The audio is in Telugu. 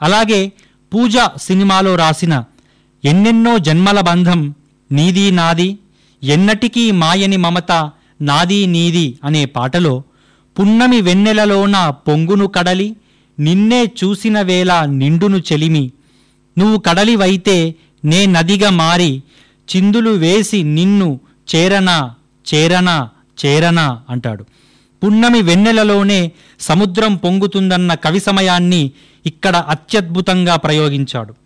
అలాగే పూజ సినిమాలో రాసిన ఎన్నెన్నో జన్మల బంధం నీది నాది ఎన్నటికీ మాయని మమత నాది నీది అనే పాటలో పున్నమి వెన్నెలలోన పొంగును కడలి నిన్నే చూసిన వేళ నిండును చెలిమి నువ్వు కడలివైతే నే నదిగా మారి చిందులు వేసి నిన్ను చేరనా చేరనా చేరనా అంటాడు పున్నమి వెన్నెలలోనే సముద్రం పొంగుతుందన్న కవి సమయాన్ని ఇక్కడ అత్యద్భుతంగా ప్రయోగించాడు